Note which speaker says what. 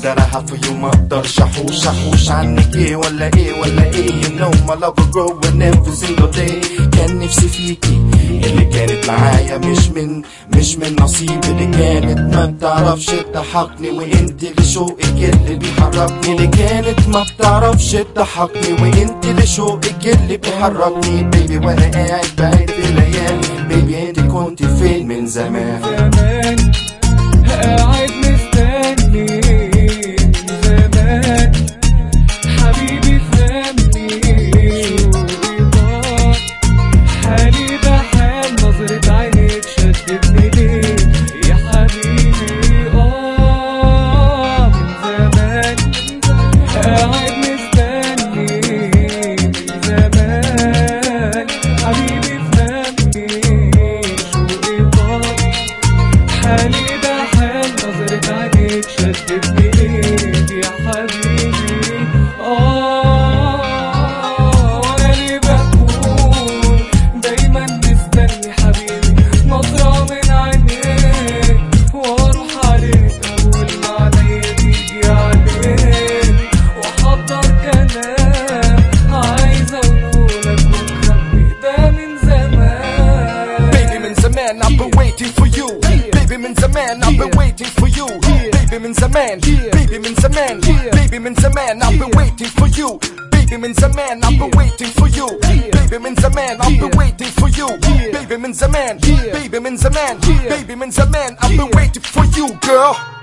Speaker 1: that I have for you ما اقدرش احوش احوش عنك ايه ولا ايه ولا ايه you know my love will grow and every single day كان نفسي فيكي اللي كانت معايا مش من مش من نصيبي اللي كانت ما بتعرفش تضحكني وانت اللي شوقك اللي بيحركني اللي كانت ما بتعرفش تضحكني وانت اللي شوقك اللي بيحركني بيبي وانا قاعد بعيد في الايام بيبي انت كنت فين من زمان
Speaker 2: زمان قاعد مستني من زمان حبيبي فهمني شوقي ضاع حالي ده حال نظرة عينيك شدتني ليك يا حبيبي اه من زمان قاعد مستني من زمان حبيبي فهمني شوقي ضاع حالي ده حال نظرة عينيك شدتني ليك يا حبيبي آه وأنا اللي بكون دايما مستني حبيبي نظرة من عينيك وأروح عليك أول ما عليا تيجي عليك وأحضر كلام عايز أقولك ومخبي ده من زمان
Speaker 3: Baby من زمان I've been waiting for you Baby من زمان I've been waiting for you Baby من زمان Baby من زمان Baby من زمان I've been waiting for you Baby من زمان I've been waiting for you Baby من زمان I've been waiting for you Baby من زمان Baby من زمان Baby من زمان I've been waiting for you girl